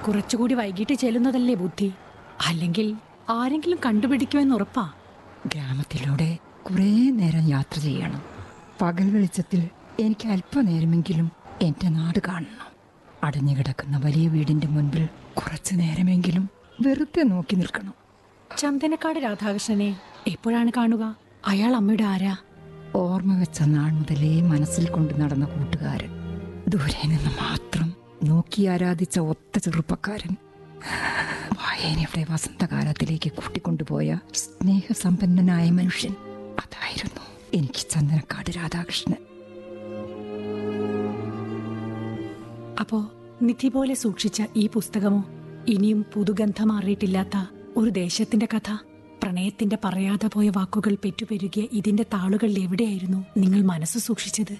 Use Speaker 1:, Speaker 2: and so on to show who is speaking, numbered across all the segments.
Speaker 1: കുറച്ചുകൂടി വൈകിട്ട് ചെല്ലുന്നതല്ലേ ബുദ്ധി അല്ലെങ്കിൽ ആരെങ്കിലും കണ്ടുപിടിക്കുമെന്ന് ഉറപ്പാ
Speaker 2: ഗ്രാമത്തിലൂടെ കുറേ നേരം യാത്ര ചെയ്യണം പകൽ വെളിച്ചത്തിൽ എനിക്ക് അല്പനേരമെങ്കിലും എൻ്റെ നാട് കാണണം അടഞ്ഞു കിടക്കുന്ന വലിയ വീടിൻ്റെ മുൻപിൽ കുറച്ചു നേരമെങ്കിലും വെറുതെ നോക്കി നിൽക്കണം
Speaker 1: ചന്ദനക്കാട് രാധാകൃഷ്ണനെ എപ്പോഴാണ് കാണുക അയാൾ അമ്മയുടെ ആരാ
Speaker 2: ഓർമ്മ വെച്ച നാൾ മുതലേ മനസ്സിൽ കൊണ്ട് നടന്ന കൂട്ടുകാരൻ ദൂരെ നിന്ന് മാത്രം നോക്കി ആരാധിച്ച ഒത്ത ചെറുപ്പക്കാരൻ വായനയുടെ വസന്തകാലത്തിലേക്ക് കൂട്ടിക്കൊണ്ടുപോയ സ്നേഹസമ്പന്നനായ മനുഷ്യൻ അതായിരുന്നു എനിക്ക് ചന്ദനക്കാട് രാധാകൃഷ്ണൻ
Speaker 1: അപ്പോ നിധി പോലെ സൂക്ഷിച്ച ഈ പുസ്തകമോ ഇനിയും പുതുഗന്ധം മാറിയിട്ടില്ലാത്ത ഒരു ദേശത്തിന്റെ കഥ പ്രണയത്തിന്റെ പറയാതെ പോയ വാക്കുകൾ പെറ്റുപെരുകിയ ഇതിന്റെ താളുകളിൽ എവിടെയായിരുന്നു നിങ്ങൾ മനസ്സ് സൂക്ഷിച്ചത്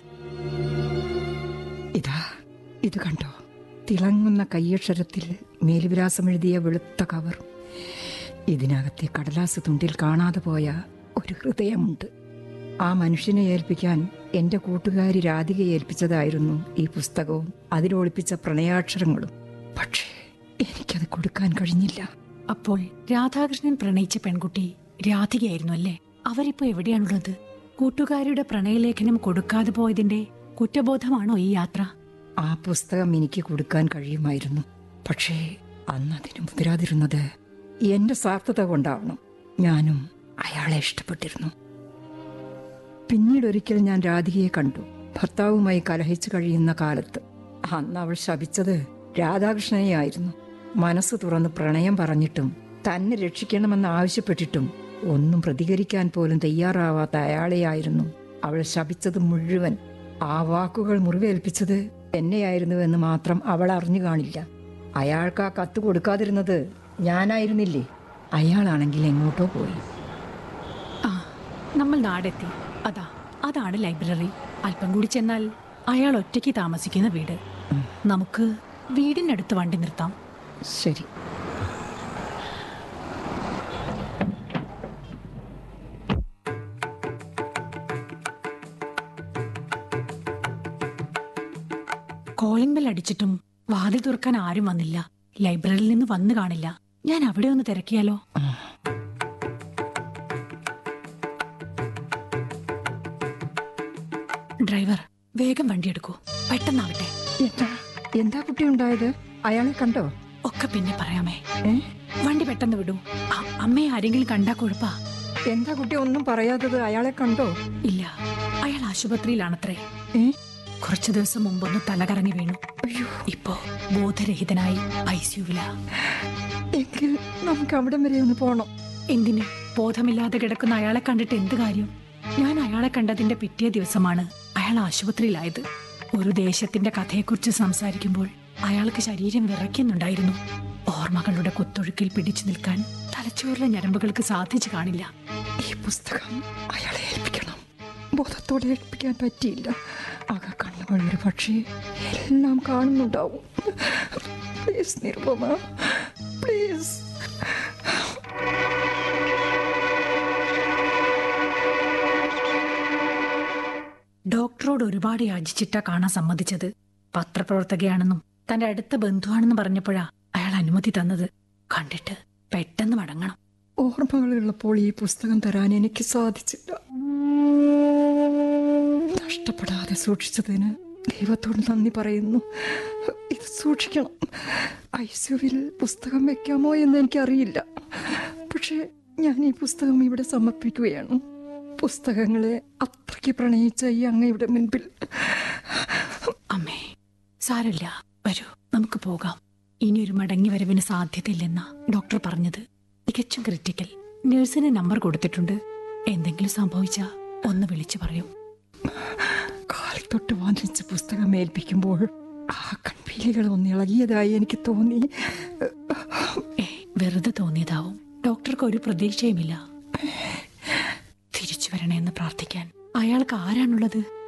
Speaker 2: ഇതാ ഇത് കണ്ടോ തിളങ്ങുന്ന കയ്യക്ഷരത്തിൽ മേൽവിലാസം എഴുതിയ വെളുത്ത കവർ ഇതിനകത്തെ കടലാസ് തുണ്ടിൽ കാണാതെ പോയ ഒരു ഹൃദയമുണ്ട് ആ മനുഷ്യനെ ഏൽപ്പിക്കാൻ എൻ്റെ കൂട്ടുകാരി രാധികയെ ഏൽപ്പിച്ചതായിരുന്നു ഈ പുസ്തകവും അതിലൊളിപ്പിച്ച പ്രണയാക്ഷരങ്ങളും പക്ഷേ എനിക്കത് കൊടുക്കാൻ കഴിഞ്ഞില്ല
Speaker 1: അപ്പോൾ രാധാകൃഷ്ണൻ പ്രണയിച്ച പെൺകുട്ടി രാധികയായിരുന്നു അല്ലേ അവരിപ്പോ എവിടെയാണുള്ളത് കൂട്ടുകാരിയുടെ പ്രണയലേഖനം കൊടുക്കാതെ പോയതിന്റെ കുറ്റബോധമാണോ ഈ യാത്ര
Speaker 2: ആ പുസ്തകം എനിക്ക് കൊടുക്കാൻ കഴിയുമായിരുന്നു പക്ഷേ അന്ന് അതിന് മുതിരാതിരുന്നത് എന്റെ സ്വാർത്ഥത കൊണ്ടാവണം ഞാനും അയാളെ ഇഷ്ടപ്പെട്ടിരുന്നു പിന്നീട് ഒരിക്കൽ ഞാൻ രാധികയെ കണ്ടു ഭർത്താവുമായി കലഹിച്ചു കഴിയുന്ന കാലത്ത് അന്ന് അവൾ ശപിച്ചത് രാധാകൃഷ്ണനെയായിരുന്നു മനസ്സ് തുറന്ന് പ്രണയം പറഞ്ഞിട്ടും തന്നെ രക്ഷിക്കണമെന്ന് ആവശ്യപ്പെട്ടിട്ടും ഒന്നും പ്രതികരിക്കാൻ പോലും തയ്യാറാവാത്ത അയാളെയായിരുന്നു അവൾ ശപിച്ചത് മുഴുവൻ ആ വാക്കുകൾ മുറിവേൽപ്പിച്ചത് എന്നെയായിരുന്നുവെന്ന് മാത്രം അവൾ അറിഞ്ഞു കാണില്ല അയാൾക്ക് ആ കത്ത് കൊടുക്കാതിരുന്നത് ഞാനായിരുന്നില്ലേ അയാളാണെങ്കിൽ എങ്ങോട്ടോ പോയി
Speaker 1: ആ നമ്മൾ നാടെത്തി അതാ അതാണ് ലൈബ്രറി അല്പം കൂടി ചെന്നാൽ അയാൾ ഒറ്റയ്ക്ക് താമസിക്കുന്ന വീട് നമുക്ക് വീടിനടുത്ത് വണ്ടി നിർത്താം
Speaker 2: ശരി
Speaker 1: കോളിംഗ് ബെൽ അടിച്ചിട്ടും വാതിൽ തുറക്കാൻ ആരും വന്നില്ല ലൈബ്രറിയിൽ നിന്ന് വന്നു കാണില്ല ഞാൻ അവിടെ ഒന്ന് തിരക്കിയാലോ ഡ്രൈവർ വേഗം വണ്ടി എടുക്കൂ പെട്ടെന്നാവട്ടെ
Speaker 2: എന്താ എന്താ കുട്ടി ഉണ്ടായത് അയാളെ കണ്ടോ
Speaker 1: ഒക്കെ പിന്നെ പറയാമേ
Speaker 2: ഏ
Speaker 1: വണ്ടി പെട്ടെന്ന് വിടൂ അ- അമ്മയെ ആരെങ്കിലും കണ്ടാ കുഴപ്പാ
Speaker 2: എന്താ കുട്ടി ഒന്നും പറയാത്തത് അയാളെ കണ്ടോ
Speaker 1: ഇല്ല അയാൾ ആശുപത്രിയിലാണത്രേ
Speaker 2: ഏ
Speaker 1: കുറച്ചു ദിവസം മുമ്പൊന്ന് തലകറങ്ങി വീണു
Speaker 2: അയ്യോ
Speaker 1: ഇപ്പോ ബോധരഹിതനായി ഐ സിയുവിലാ
Speaker 2: എങ്കിൽ നമുക്ക് അവിടം വരെ ഒന്ന് പോണം
Speaker 1: എന്തിന് ബോധമില്ലാതെ കിടക്കുന്ന അയാളെ കണ്ടിട്ട് എന്ത് കാര്യം ഞാൻ അയാളെ കണ്ടതിന്റെ പിറ്റേ ദിവസമാണ് അയാൾ ആശുപത്രിയിലായത് ഒരു ദേശത്തിന്റെ കഥയെക്കുറിച്ച് സംസാരിക്കുമ്പോൾ അയാൾക്ക് ശരീരം വിറയ്ക്കുന്നുണ്ടായിരുന്നു ഓർമ്മകളുടെ കുത്തൊഴുക്കിൽ പിടിച്ചു നിൽക്കാൻ തലച്ചോറിലെ ഞരമ്പുകൾക്ക് സാധിച്ചു കാണില്ല
Speaker 2: ഈ പുസ്തകം അയാളെ ഏൽപ്പിക്കണം ബോധത്തോടെ ഏൽപ്പിക്കാൻ പറ്റിയില്ല ആക കണ്ണുകൾ ഒരു പക്ഷേ എല്ലാം കാണുന്നുണ്ടാവും പ്ലീസ് നിരുപമ പ്ലീസ്
Speaker 1: ഡോക്ടറോട് ഒരുപാട് യാചിച്ചിട്ട കാണാൻ സമ്മതിച്ചത് പത്രപ്രവർത്തകയാണെന്നും തന്റെ അടുത്ത ബന്ധുവാണെന്നും പറഞ്ഞപ്പോഴാ അയാൾ അനുമതി തന്നത് കണ്ടിട്ട് പെട്ടെന്ന് മടങ്ങണം
Speaker 2: ഓർമ്മകളുള്ളപ്പോൾ ഈ പുസ്തകം തരാൻ എനിക്ക് സാധിച്ചില്ല നഷ്ടപ്പെടാതെ സൂക്ഷിച്ചതിന് ദൈവത്തോട് നന്ദി പറയുന്നു ഇത് സൂക്ഷിക്കണം ഐസുവിൽ പുസ്തകം വെക്കാമോ എന്ന് എനിക്കറിയില്ല പക്ഷേ ഞാൻ ഈ പുസ്തകം ഇവിടെ സമർപ്പിക്കുകയാണ് പുസ്തകങ്ങളെ അത്രയ്ക്ക് പ്രണയിച്ച ഈ അങ്ങയുടെ മുൻപിൽ
Speaker 1: അമ്മേ സാരമില്ല വരൂ നമുക്ക് പോകാം ഇനിയൊരു മടങ്ങി വരവിന് സാധ്യതയില്ലെന്നാ ഡോക്ടർ പറഞ്ഞത് തികച്ചും ക്രിറ്റിക്കൽ നഴ്സിന് നമ്പർ കൊടുത്തിട്ടുണ്ട് എന്തെങ്കിലും സംഭവിച്ചാ ഒന്ന് വിളിച്ചു പറയൂ
Speaker 2: കാൽ തൊട്ട് വാങ്ങിച്ച പുസ്തകം ഏൽപ്പിക്കുമ്പോൾ ആ കൺപീലികൾ ഒന്ന് ഇളകിയതായി എനിക്ക് തോന്നി
Speaker 1: ഏ വെറുതെ തോന്നിയതാവും ഡോക്ടർക്ക് ഒരു പ്രതീക്ഷയുമില്ല തിരിച്ചു വരണേന്ന് പ്രാർത്ഥിക്കാൻ അയാൾക്ക് ആരാണുള്ളത്